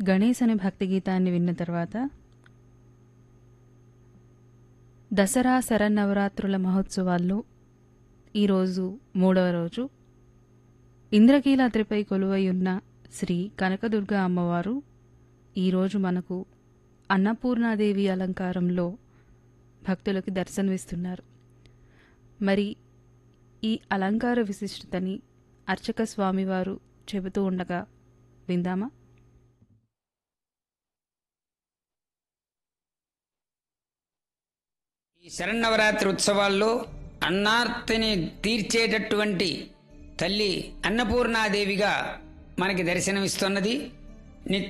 గణేశ్ అనే భక్తి గీతాన్ని విన్న తర్వాత దసరా శరన్నవరాత్రుల మహోత్సవాల్లో ఈరోజు మూడవ రోజు ఇంద్రకీలాద్రిపై కొలువై ఉన్న శ్రీ కనకదుర్గ అమ్మవారు ఈరోజు మనకు అన్నపూర్ణాదేవి అలంకారంలో భక్తులకి దర్శనమిస్తున్నారు మరి ఈ అలంకార విశిష్టతని అర్చక స్వామివారు చెబుతూ ఉండగా విందామా ఈ శరన్నవరాత్రి ఉత్సవాల్లో అన్నార్తిని తీర్చేటటువంటి తల్లి అన్నపూర్ణాదేవిగా మనకి దర్శనమిస్తున్నది